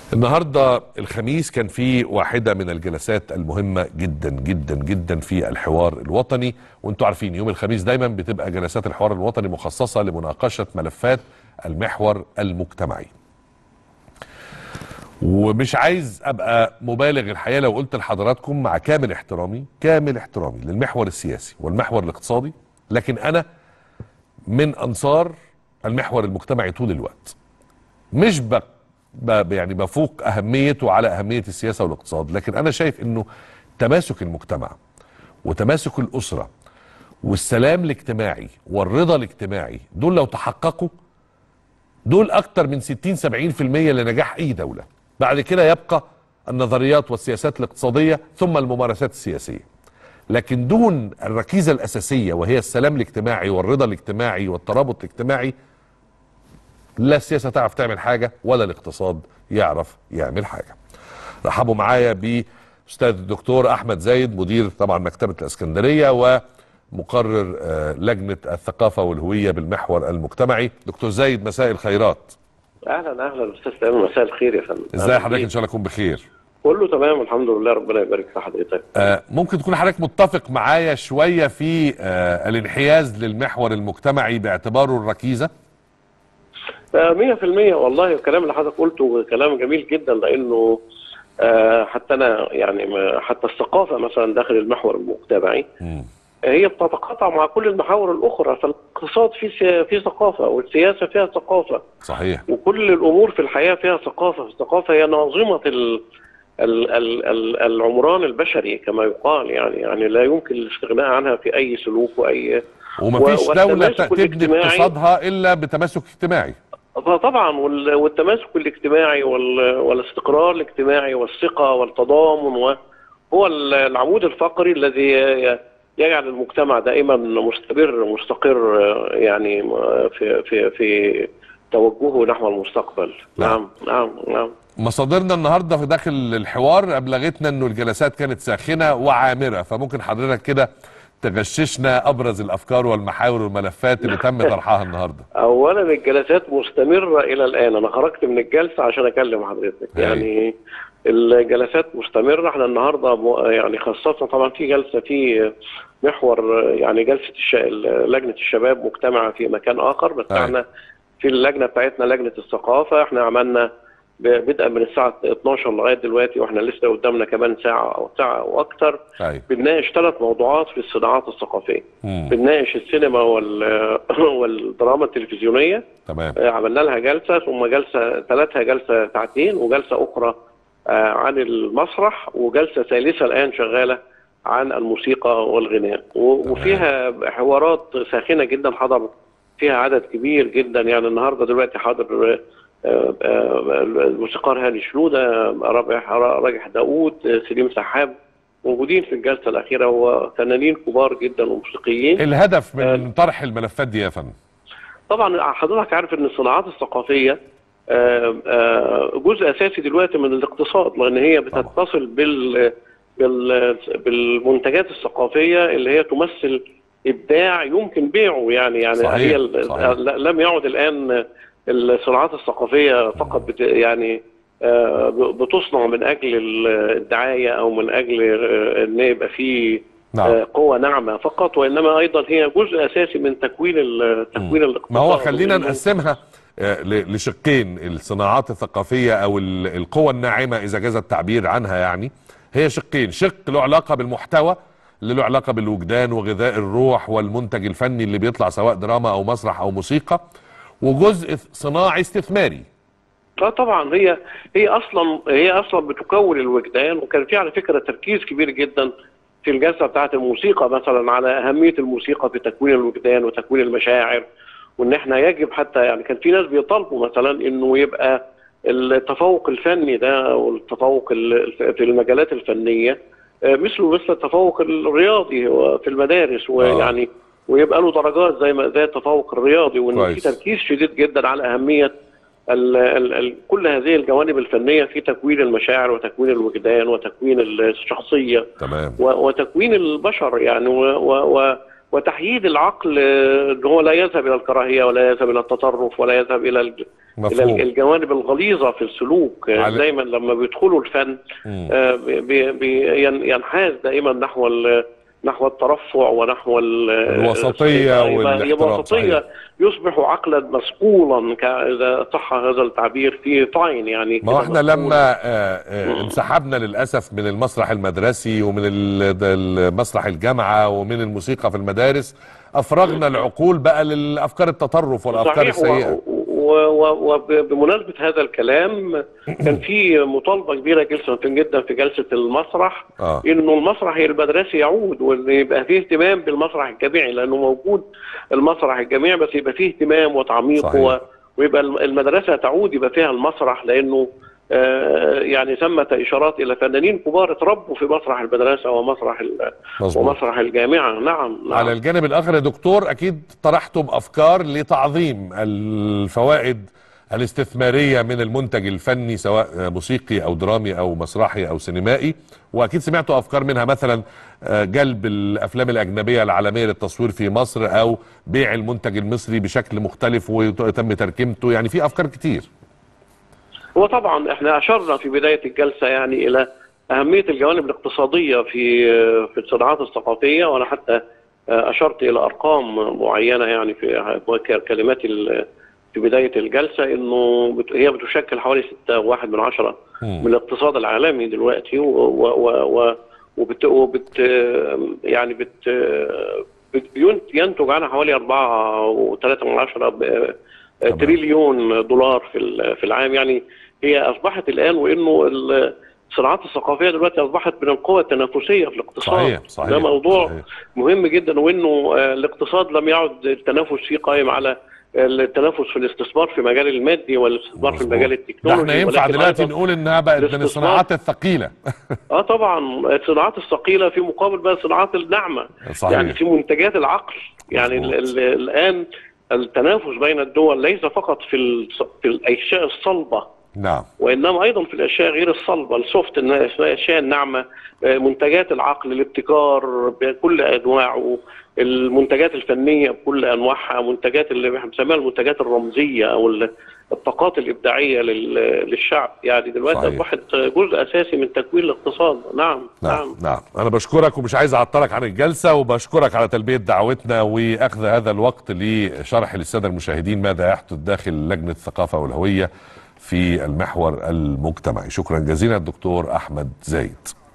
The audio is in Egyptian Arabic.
النهارده الخميس كان في واحده من الجلسات المهمه جدا جدا جدا في الحوار الوطني وانتم عارفين يوم الخميس دايما بتبقى جلسات الحوار الوطني مخصصه لمناقشه ملفات المحور المجتمعي. ومش عايز ابقى مبالغ الحقيقه لو قلت لحضراتكم مع كامل احترامي كامل احترامي للمحور السياسي والمحور الاقتصادي لكن انا من انصار المحور المجتمعي طول الوقت. مش بق ب- يعني بفوق اهميته على اهميه السياسه والاقتصاد لكن انا شايف انه تماسك المجتمع وتماسك الاسره والسلام الاجتماعي والرضا الاجتماعي دول لو تحققوا دول اكتر من 60 70% لنجاح اي دوله بعد كده يبقى النظريات والسياسات الاقتصاديه ثم الممارسات السياسيه لكن دون الركيزه الاساسيه وهي السلام الاجتماعي والرضا الاجتماعي والترابط الاجتماعي لا السياسه تعرف تعمل حاجه ولا الاقتصاد يعرف يعمل حاجه. رحبوا معايا باستاذ الدكتور احمد زايد مدير طبعا مكتبه الاسكندريه ومقرر آه، لجنه الثقافه والهويه بالمحور المجتمعي. دكتور زايد مساء الخيرات. اهلا اهلا استاذ تامر مساء الخير يا فندم ازاي أهلاً حضرتك بيك. ان شاء الله اكون بخير. كله تمام الحمد لله ربنا يبارك في حضرتك آه، ممكن تكون حضرتك متفق معايا شويه في آه، الانحياز للمحور المجتمعي باعتباره الركيزه؟ آه، 100% والله الكلام اللي حضرتك قلته كلام جميل جدا لانه آه، حتى انا يعني ما- حتى الثقافه مثلا داخل المحور المجتمعي مم. هي بتتقاطع مع كل المحاور الاخرى فالاقتصاد فيه سيا- فيه ثقافه والسياسه فيها ثقافه صحيح وكل الامور في الحياه فيها ثقافه الثقافه هي ناظمه ال ال ال ال العمران البشري كما يقال يعني يعني لا يمكن الاستغناء عنها في اي سلوك واي ومفيش و- دوله والتماسك تبني الاجتماعي- اقتصادها الا بتماسك اجتماعي. طبعا وال- والتماسك الاجتماعي وال- والاستقرار الاجتماعي والثقه والتضامن و- هو ال- العمود الفقري الذي ي- يجعل المجتمع دائما مستمر مستقر آه، يعني آه، في في في توجهه نحو المستقبل نعم. نعم نعم نعم مصادرنا النهارده في داخل الحوار ابلغتنا انه الجلسات كانت ساخنه وعامره فممكن حضرتك كده تغششنا ابرز الافكار والمحاور والملفات اللي تم طرحها النهارده اولا الجلسات مستمره الى الان انا خرجت من الجلسه عشان اكلم حضرتك أي. يعني الجلسات مستمره احنا النهارده م- يعني خاصه طبعا في جلسه في محور يعني جلسه الش... لجنه الشباب مجتمعه في مكان اخر بس أي. احنا في اللجنه بتاعتنا لجنه الثقافه احنا عملنا ب- بدءا من الساعه 12 لغايه دلوقتي واحنا لسه قدامنا كمان ساعه او ساعه او اكثر ايوه بنناقش ثلاث موضوعات في الصناعات الثقافيه مم. بنناقش السينما وال... والدراما التلفزيونيه تمام آه، عملنا لها جلسه ثم جلسه ثلاثها جلسه ساعتين وجلسه اخرى آه، عن المسرح وجلسه ثالثه الان شغاله عن الموسيقى والغناء و- وفيها حوارات ساخنه جدا حضر فيها عدد كبير جدا يعني النهارده دلوقتي حاضر آه، آه، الموسيقار هاني شنوده رابح راجح داوود آه، سليم سحاب موجودين في الجلسه الاخيره وفنانين كبار جدا وموسيقيين الهدف من طرح الملفات دي يا فندم طبعا حضرتك عارف ان الصناعات الثقافيه آه، آه، جزء اساسي دلوقتي من الاقتصاد لان هي بتتصل بال بال- بالمنتجات الثقافيه اللي هي تمثل ابداع يمكن بيعه يعني يعني صحيح، هي ال- صحيح. ل- لم يعد الان الصناعات الثقافيه فقط بت يعني آه، ب- بتصنع من اجل ال- الدعايه او من اجل آه، ان يبقى فيه نعم آه، قوة ناعمة فقط وإنما أيضا هي جزء أساسي من تكوين ال- تكوين الاقتصاد ما هو خلينا وإنه- نقسمها آه، ل- لشقين الصناعات الثقافيه او ال- القوى الناعمه اذا جاز التعبير عنها يعني هي شقين شق له علاقه بالمحتوى اللي له علاقه بالوجدان وغذاء الروح والمنتج الفني اللي بيطلع سواء دراما او مسرح او موسيقى وجزء صناعي استثماري اه طبعا هي هي اصلا هي اصلا بتكون الوجدان وكان في على فكره تركيز كبير جدا في الجلسه بتاعه الموسيقى مثلا على اهميه الموسيقى في تكوين الوجدان وتكوين المشاعر وان احنا يجب حتى يعني كان في ناس بيطالبوا مثلا انه يبقى التفوق الفني ده والتفوق ال- في المجالات الفنيه آه، مثله مثل التفوق الرياضي في المدارس ويعني ويبقى له درجات زي ما زي التفوق الرياضي وان في كويس. تركيز شديد جدا على اهميه ال ال ال كل هذه الجوانب الفنيه في تكوين المشاعر وتكوين الوجدان وتكوين الشخصيه تمام و- وتكوين البشر يعني و و و وتحييد العقل آه، ان هو لا يذهب الى الكراهيه ولا يذهب الى التطرف ولا يذهب الى ال- الى مفهوم الجوانب الغليظه في السلوك آه، على- دايما لما بيدخلوا الفن مم. آه، بي- بي- بي- ين- ينحاز دائما نحو ال- نحو الترفع ونحو ال- الوسطية يبقى- يبقى والاحترام، وسطية صحيح. يصبح عقلا مسقولا ك- اذا صح هذا التعبير في طعن يعني ما هو كده احنا مسقول. لما آه، آه، انسحبنا للاسف من المسرح المدرسي ومن ال- ده المسرح الجامعه ومن الموسيقى في المدارس افرغنا العقول بقى للافكار التطرف والافكار صحيح السيئه وبمناسبة هذا الكلام كان في مطالبة كبيرة جدا جدا في جلسة المسرح اه انه المسرح المدرسي يعود وان يبقى فيه اهتمام بالمسرح الجامعي لانه موجود المسرح الجامعي بس يبقى فيه اهتمام وتعميق صحيح. و- ويبقى الم- المدرسة تعود يبقى فيها المسرح لانه آه، يعني ثمة اشارات الى فنانين كبار اتربوا في مسرح المدرسة ومسرح ال- مظبوط ومسرح الجامعة نعم نعم على الجانب الاخر يا دكتور اكيد طرحتم افكار لتعظيم الفوائد الاستثماريه من المنتج الفني سواء موسيقي او درامي او مسرحي او سينمائي واكيد سمعتوا افكار منها مثلا آه، جلب الافلام الاجنبيه العالميه للتصوير في مصر او بيع المنتج المصري بشكل مختلف ويتم تركيبته يعني في افكار كتير هو طبعا احنا اشرنا في بدايه الجلسه يعني الى اهميه الجوانب الاقتصاديه في في الصناعات الثقافيه وانا حتى اشرت الى ارقام معينه يعني في كلماتي ال- في بدايه الجلسه انه بت- هي بتشكل حوالي 6.1 من عشرة من الاقتصاد العالمي دلوقتي و و و وبت وبت يعني بت بت- بينت- ينتج عنها حوالي 4.3 من عشرة ب- تمام. تريليون دولار في ال- في العام يعني هي اصبحت الان وانه ال- الصناعات الثقافيه دلوقتي اصبحت من القوى التنافسيه في الاقتصاد صحيح صحيح ده موضوع صحيح. مهم جدا وانه آه، الاقتصاد لم يعد التنافس فيه قائم على التنافس في الاستثمار في مجال المادي والاستثمار في مظبوط. المجال ده التكنولوجي احنا ينفع ولكن دلوقتي أيضاً نقول انها بقت من الاستثمار. الصناعات الثقيله اه طبعا الصناعات الثقيله في مقابل بقى الصناعات الناعمه صحيح. يعني في منتجات العقل يعني مظبوط. ال ال الان التنافس بين الدول ليس فقط في الص- في الاشياء الصلبه نعم وانما ايضا في الاشياء غير الصلبه السوفت إنها اسمها الاشياء الناعمه آه، منتجات العقل الابتكار بكل انواعه المنتجات الفنيه بكل انواعها منتجات اللي احنا بنسميها المنتجات الرمزيه او ال- الطاقات الابداعيه لل- للشعب يعني دلوقتي صحيح. اصبحت جزء اساسي من تكوين الاقتصاد نعم نعم نعم انا بشكرك ومش عايز اعطلك عن الجلسه وبشكرك على تلبيه دعوتنا واخذ هذا الوقت لشرح للساده المشاهدين ماذا يحدث داخل لجنه الثقافه والهويه في المحور المجتمعي شكرا جزيلا الدكتور احمد زايد